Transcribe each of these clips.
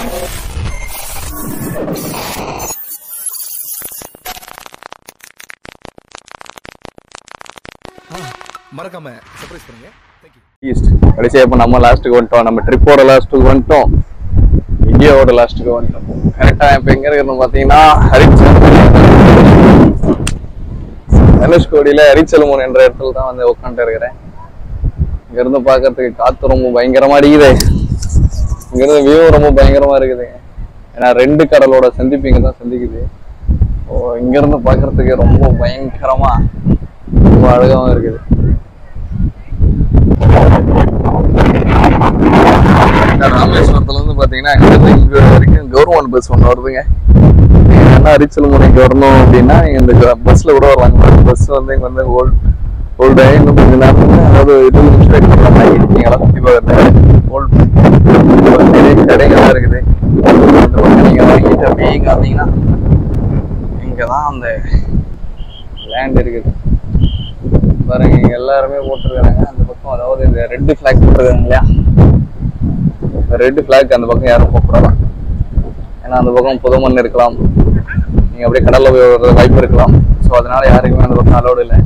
மறக்காம சர்ப்ரைஸ் பண்ணுங்க thank you east கடைசியாக இப்போ நம்ம லாஸ்ட்டுக்கு வந்துட்டோம் நம்ம ட்ரிப்போட லாஸ்ட்டுக்கு வந்துட்டோம் இந்தியாவோட லாஸ்ட்டுக்கு வந்துட்டோம் கரெக்டாக இப்போ எங்கே இருக்கிறோம் பார்த்தீங்கன்னா ஹரிச்சல் தனுஷ்கோடியில் ஹரிச்சல்மோன் என்ற இடத்துல தான் வந்து உட்காந்துட்டு இருக்கிறேன் இங்கேருந்து பார்க்கறதுக்கு காற்று ரொம்ப பயங்கரமாக அடிக்குது இங்கேருந்து வியூ ரொம்ப பயங்கரமாக இருக்குது ஏன்னா ரெண்டு கடலோட சந்திப்பு இங்கே தான் சந்திக்குது ஓ இங்கேருந்து பார்க்கறதுக்கு ரொம்ப பயங்கரமாக ரொம்ப அழகாகவும் இருக்குது இந்த ராமேஸ்வரத்துல இருந்து பாத்தீங்கன்னா இங்க இங்க வரைக்கும் கவர்மெண்ட் பஸ் ஒண்ணு வருதுங்க நீங்க என்ன அரிச்சல் முனைக்கு வரணும் அப்படின்னா நீங்க இந்த பஸ்ல கூட வரலாங்க பஸ் வந்து இங்க வந்து ஓல்ட் ஓல்டு ஆகி இன்னும் கொஞ்ச நேரத்துல அதாவது இருபது நிமிஷம் வெயிட் பண்ற மாதிரி நீங்களா சுத்தி பார்க்கறது ஓல்டு நிறைய கடைகள்லாம் இருக்குது அந்த பக்கம் நீங்க வாங்கிட்டு அப்படியே காத்தீங்கன்னா இங்கதான் அந்த லேண்ட் இருக்குது பாருங்க இங்க எல்லாருமே போட்டிருக்காங்க அந்த பக்கம் அதாவது இந்த ரெட் ஃபிளாக் போட்டிருக்காங்க இல்லையா ரெட் ஃபிளாக் அந்த பக்கம் யாரும் போகக்கூடாதான் ஏன்னா அந்த பக்கம் புது மண் இருக்கலாம் நீங்க அப்படியே கடல்ல போய் வர்றது வாய்ப்பு இருக்கலாம் ஸோ அதனால யாருக்குமே அந்த பக்கம் அலோடு இல்லை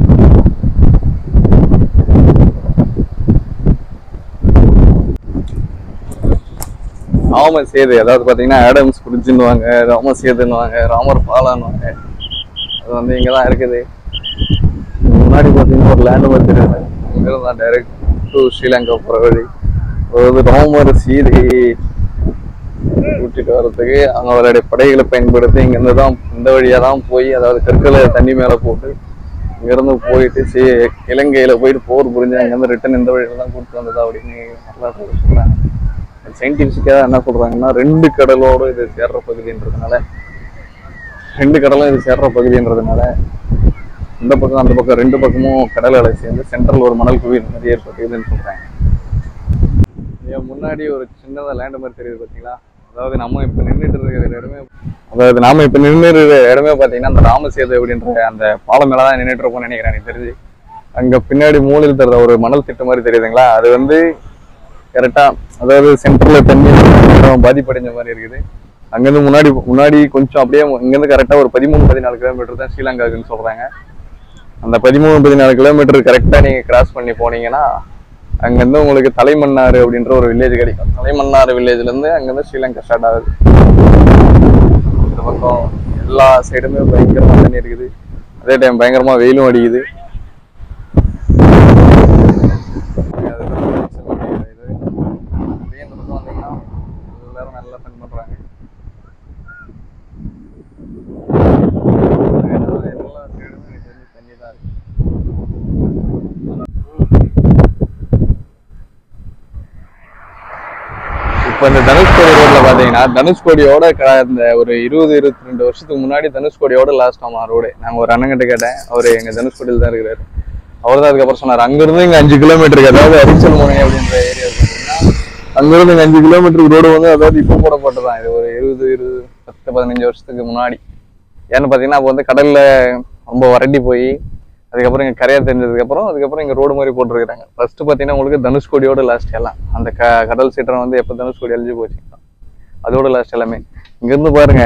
ராம சேது அதாவது பாத்தீங்கன்னா ஆடம்ஸ் பிரிட்ஜுன்னுவாங்க ராம சேதுன்னுவாங்க ராமர் பாலான்னுவாங்க அது வந்து இங்க தான் இருக்குது முன்னாடி பார்த்தீங்கன்னா ஒரு லேண்ட் மார்க் தெரியுது இங்கிருந்து தான் டைரக்ட் டு ஸ்ரீலங்கா போகிற வழி அதாவது ராமர் சீதை கூட்டிட்டு வர்றதுக்கு அவங்களுடைய படைகளை பயன்படுத்தி இங்கேருந்து தான் இந்த வழியாக தான் போய் அதாவது கற்களை தண்ணி மேலே போட்டு இங்கேருந்து போயிட்டு சி இலங்கையில் போயிட்டு போர் புரிஞ்சு அங்கேருந்து ரிட்டன் இந்த வழியில தான் கூப்பிட்டு வந்தது அப்படின்னு நல்லா சொல்கிறாங்க சயின்டிஃபிக்காக என்ன சொல்கிறாங்கன்னா ரெண்டு கடலோடு இது சேர்ற பகுதின்றதுனால ரெண்டு கடலும் இது சேர்ற பகுதின்றதுனால இந்த பக்கம் அந்த பக்கம் ரெண்டு பக்கமும் கடல் அலை சேர்ந்து சென்ட்ரல் ஒரு மணல் குவியல் மாதிரி ஏற்பட்டுதுன்னு சொல்றாங்க ஏன் முன்னாடி ஒரு சின்னதா லேண்ட் மாதிரி தெரியுது பாத்தீங்களா அதாவது நம்ம இப்ப நின்றுட்டு இருக்கிற இடமே அதாவது நாம இப்ப நின்று இருக்கிற இடமே பாத்தீங்கன்னா அந்த ராமசேது அப்படின்ற அந்த பாலம் மேலதான் நின்றுட்டு இருப்போம்னு நினைக்கிறேன் எனக்கு தெரிஞ்சு அங்க பின்னாடி மூலையில் தர ஒரு மணல் திட்டு மாதிரி தெரியுதுங்களா அது வந்து கரெக்டா அதாவது சென்டர்ல தண்ணி கொஞ்சம் பாதிப்படைஞ்ச மாதிரி இருக்குது அங்கிருந்து முன்னாடி முன்னாடி கொஞ்சம் அப்படியே இங்கிருந்து கரெக்டா ஒரு பதிமூணு பதினாலு கிலோமீட்டர் தான் ஸ்ரீலங்காவுக்குன்னு சொல்றாங்க அந்த பதிமூணு பதினாலு கிலோமீட்டர் கரெக்டா நீங்க கிராஸ் பண்ணி போனீங்கன்னா அங்கிருந்து உங்களுக்கு தலைமன்னாறு அப்படின்ற ஒரு வில்லேஜ் கிடைக்கும் தலைமன்னாறு வில்லேஜ்ல இருந்து அங்கிருந்து ஸ்ரீலங்கா ஸ்டார்ட் ஆகுது இந்த பக்கம் எல்லா சைடுமே பயங்கரமா தண்ணி இருக்குது அதே டைம் பயங்கரமா வெயிலும் அடிக்குது அப்படியே இந்த பக்கம் வந்தீங்கன்னா எல்லாரும் நல்லா ஃபன் பண்றாங்க எல்லா சைடுமே எனக்கு தெரிஞ்சு தண்ணி தான் இருக்கு இப்போ இந்த தனுஷ்கோடி ரோட்ல பாத்தீங்கன்னா தனுஷ்கோடியோட க- இந்த ஒரு இருபது இருபத்தி ரெண்டு வருஷத்துக்கு முன்னாடி தனுஷ்கோடியோட லாஸ்ட் ஆமா ரோடு நாங்க ஒரு அண்ணங்கிட்ட கேட்டேன் அவரு எங்க தனுஷ்கோடியில் தான் இருக்கிறாரு அவர் தான் அதுக்கப்புறம் சொன்னார் அங்கிருந்து இங்க அஞ்சு கிலோமீட்டருக்கு அதாவது அரிச்சல் முனை அப்படின்ற ஏரியா பார்த்தீங்கன்னா அங்கிருந்து இங்க அஞ்சு கிலோமீட்டருக்கு ரோடு வந்து அதாவது இப்போ போடப்பட்டதான் இது ஒரு இருபது இருபது பத்து பதினஞ்சு வருஷத்துக்கு முன்னாடி ஏன்னு பார்த்தீங்கன்னா அப்போ வந்து கடல்ல ரொம்ப வறண்டி போய் அதுக்கப்புறம் இங்கே கரையா தெரிஞ்சதுக்கு அப்புறம் அதுக்கப்புறம் இங்கே ரோடு மாதிரி போட்டிருக்காங்க ஃபர்ஸ்ட் பார்த்தீங்கன்னா உங்களுக்கு தனுஷ்கோடியோட லாஸ்ட் எல்லாம் அந்த க கடல் சீற்றம் வந்து எப்போ தனுஷ்கோடி அழிஞ்சு போச்சு அதோட லாஸ்ட் எல்லாமே இங்கிருந்து பாருங்க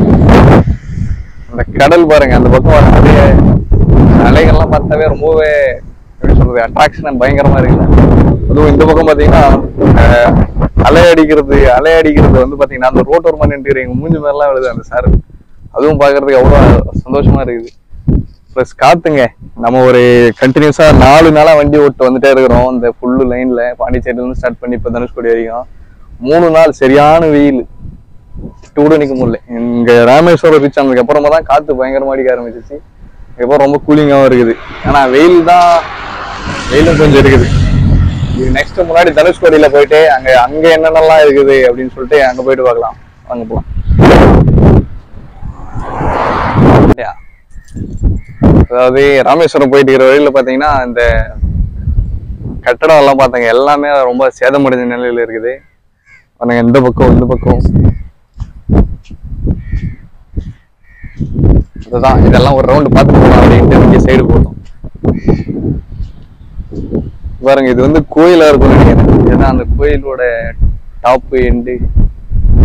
அந்த கடல் பாருங்க அந்த பக்கம் வர அப்படியே அலைகள்லாம் பார்த்தாவே ரொம்பவே எப்படி சொல்றது அட்ராக்ஷன் பயங்கரமா இருக்குல்ல அதுவும் இந்த பக்கம் பாத்தீங்கன்னா அஹ், அலை அடிக்கிறது அலை அடிக்கிறது வந்து பாத்தீங்கன்னா அந்த ரோட்டோரமா நின்று எங்க மூஞ்சி மேலாம் விழுது அந்த சார் அதுவும் பார்க்கறதுக்கு அவ்வளோ சந்தோஷமா இருக்குது ப்ளஸ் காத்துங்க நம்ம ஒரு கண்டினியூஸா நாலு நாளா வண்டி ஓட்டு வந்துட்டே இருக்கிறோம் இந்த ஃபுல்லு லைன்ல பாண்டிச்சேரியில இருந்து ஸ்டார்ட் பண்ணி இப்போ தனுஷ்கோடி வரைக்கும் மூணு நாள் சரியான வெயில் கூட நிக்க முடியல இங்க ராமேஸ்வரம் ரீச் ஆனதுக்கு அப்புறமா தான் காத்து பயங்கரமா அடிக்க ஆரம்பிச்சிச்சு அதுக்கப்புறம் ரொம்ப கூலிங்காவும் இருக்குது ஆனா வெயில் தான் வெயிலும் கொஞ்சம் இருக்குது இது நெக்ஸ்ட் முன்னாடி தனுஷ்கோடியில போயிட்டு அங்க அங்க என்னென்னலாம் இருக்குது அப்படின்னு சொல்லிட்டு அங்க போயிட்டு பார்க்கலாம் வாங்க போலாம் அப்படியா? அதாவது ராமேஸ்வரம் போயிட்டு இருக்கிற வழியில பாத்தீங்கன்னா இந்த கட்டடம் எல்லாம் பார்த்தாங்க எல்லாமே ரொம்ப சேதமடைஞ்ச நிலையில இருக்குது பாருங்க இந்த பக்கம் இந்த பக்கம் இதுதான் இதெல்லாம் ஒரு ரவுண்டு பார்த்துட்டு போகலாம் அப்படின்ட்டு இங்கே சைடு போட்டோம் பாருங்க இது வந்து கோயிலா இருக்கும் நினைக்கிறேன் ஏன்னா அந்த கோயிலோட டாப் எண்டு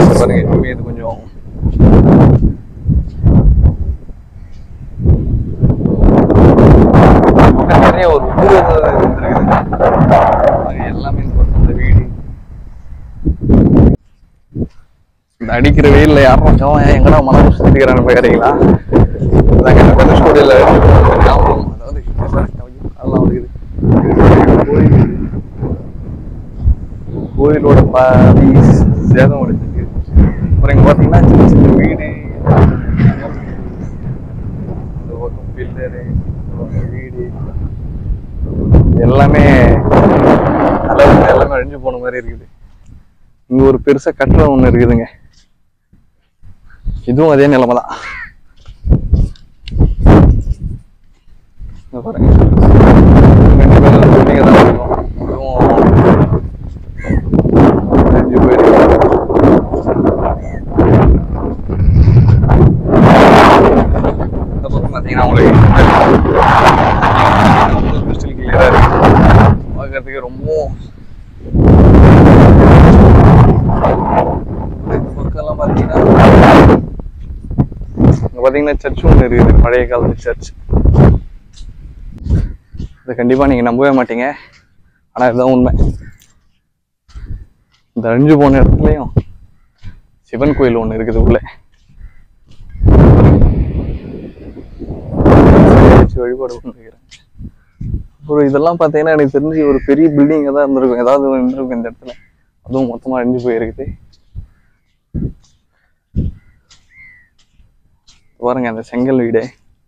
இங்க பாருங்க இனிமே இது கொஞ்சம் பக்கம் நிறைய ஒரு ஊர் இருந்திருக்குது அது எல்லாமே இந்த பக்கம் இந்த வீடு இந்த அடிக்கிற வெயில்ல யாரும் ஜவன் எங்கடா மனம் சுத்திக்கிறான்னு போயிருக்கீங்களா அதாங்க இந்த தனுஷ்கோடியில் ஞாபகம் அதாவது இங்க பாருங்க, அதெல்லாம் இருக்குது கோயில் கோயிலோட பாதி சேதம் அடைஞ்சிருக்கு அப்புறம் இங்க பாத்தீங்கன்னா சின்ன சின்ன வீடு இந்த பக்கம் பில்லரு இந்த பக்கம் வீடு எல்லாமே அளவுக்கு எல்லாமே அழிஞ்சு போன மாதிரி இருக்குது இங்க ஒரு பெருசா கட்டடம் ஒண்ணு இருக்குதுங்க இதுவும் அதே நிலைமை தான் இங்க பாருங்க ரெண்டு பேரும் building தான் இருக்கும் இதுவும் அழிஞ்சு போயிருக்கு இந்த பக்கம் பார்த்தீங்கன்னா உங்களுக்கு கிறிஸ்டல் கிளியராக இருக்கு பார்க்கறதுக்கு ரொம்ப இந்த பக்கம்லாம் பார்த்தீங்கன்னா இங்க பார்த்தீங்கன்னா சர்ச் ஒன்று இருக்குது பழைய காலத்து சர்ச் இதை கண்டிப்பாக நீங்கள் நம்பவே மாட்டீங்க ஆனால் இதுதான் உண்மை இந்த அழிஞ்சு போன இடத்துலையும் சிவன் கோயில் ஒன்று இருக்குது உள்ள வச்சு வழிபாடு பண்ணிருக்கிறேன் அப்புறம் இதெல்லாம் பார்த்தீங்கன்னா எனக்கு தெரிஞ்சு ஒரு பெரிய பில்டிங்காக தான் இருந்திருக்கும் ஏதாவது ஒண்ணு இருந்திருக்கும் இந்த இடத்துல அதுவும் மொத்தமாக அழிஞ்சு போயிருக்குது பாருங்க அந்த செங்கல் வீடு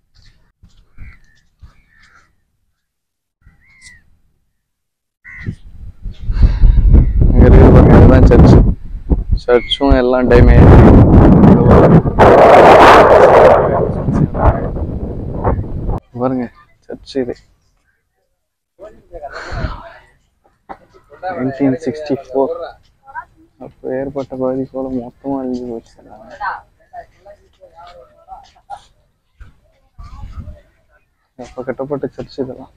இங்க இருக்குது பாருங்க இதுதான் சர்ச் சர்ச்சும் எல்லாம் டேமேஜ் பாருங்க சர்ச் இது நைன்டீன் சிக்ஸ்டி ஃபோர் அப்போ ஏற்பட்ட பாதிப்போல மொத்தமாக அழிஞ்சு போச்சு எல்லாமே. அப்போ கட்டப்பட்ட சர்ச் இதெல்லாம்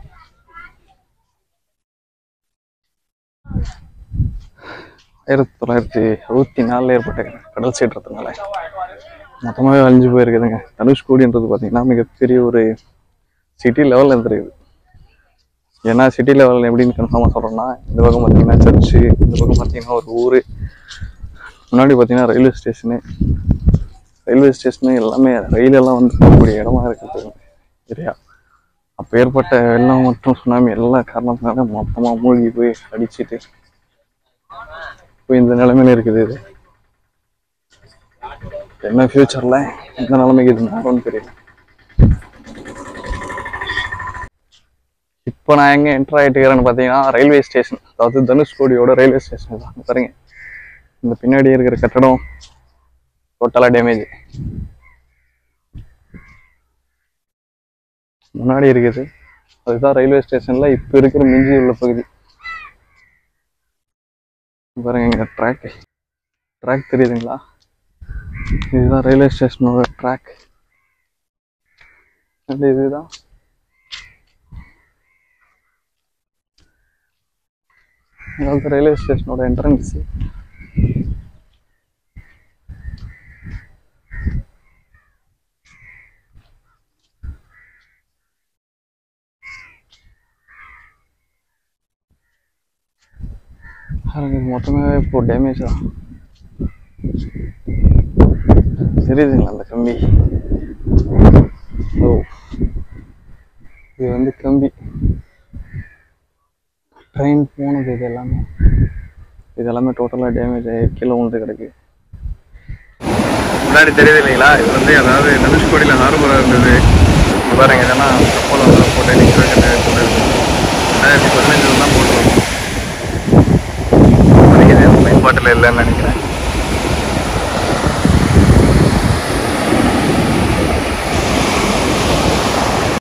ஆயிரத்தி தொள்ளாயிரத்தி அறுபத்தி நாலில் ஏற்பட்ட கடல் சீற்றத்தினால மொத்தமாகவே அழிஞ்சு போயிருக்குதுங்க தனுஷ்கோடின்றது பார்த்தீங்கன்னா மிகப்பெரிய ஒரு சிட்டி லெவலில் இருந்திருக்குது ஏன்னா சிட்டி லெவலில் எப்படின்னு கன்ஃபார்மாக சொல்கிறேன்னா இந்த பக்கம் பார்த்தீங்கன்னா சர்ச்சு இந்த பக்கம் பார்த்தீங்கன்னா ஒரு ஊர் முன்னாடி பார்த்தீங்கன்னா ரயில்வே ஸ்டேஷனு ரயில்வே ஸ்டேஷனு எல்லாமே ரயில் எல்லாம் வந்து போகக்கூடிய இடமா இருக்குது ஏரியா அப்போ ஏற்பட்ட வெள்ளம் மற்றும் சுனாமி எல்லா காரணத்தினால மொத்தமாக மூழ்கி போய் அடிச்சிட்டு இப்போ இந்த நிலைமையில இருக்குது இது என்ன ஃபியூச்சரில் எந்த நிலைமைக்கு இது மாறும்னு தெரியல இப்போ நான் எங்கே என்டர் ஆகிட்டு இருக்கிறேன்னு பார்த்தீங்கன்னா ரயில்வே ஸ்டேஷன் அதாவது தனுஷ்கோடியோட ரயில்வே ஸ்டேஷன் தான் பாருங்க இந்த பின்னாடி இருக்கிற கட்டடம் டோட்டலாக டேமேஜ் முன்னாடி இருக்குது அதுதான் ரயில்வே ஸ்டேஷனில் இப்போ இருக்கிற மிஞ்சி உள்ள பகுதி பாருங்க இங்க ட்ராக் ட்ராக் தெரியுதுங்களா இதுதான் ரயில்வே ஸ்டேஷனோட ட்ராக் அண்ட் இதுதான் அதாவது ரயில்வே ஸ்டேஷனோட என்ட்ரன்ஸ் பாருங்க இது மொத்தமே இப்போ டேமேஜ் தான் தெரியுதுங்களா அந்த கம்பி ஓ இது வந்து கம்பி ட்ரெயின் போனது இது எல்லாமே இது எல்லாமே டோட்டலாக டேமேஜ் ஆகி கீழே விழுந்து கிடக்கு முன்னாடி தெரியுது இல்லைங்களா இது வந்து அதாவது தனுஷ்கோடியில் ஹார்பராக இருந்தது இங்க பாருங்க இதெல்லாம் கப்பல் வந்து போட்டு நிற்க வைக்கிறது ரெண்டாயிரத்தி பதினஞ்சில் தான் போட்டுருக்கோம் பயன்பாட்டில் இல்லைன்னு நினைக்கிறேன்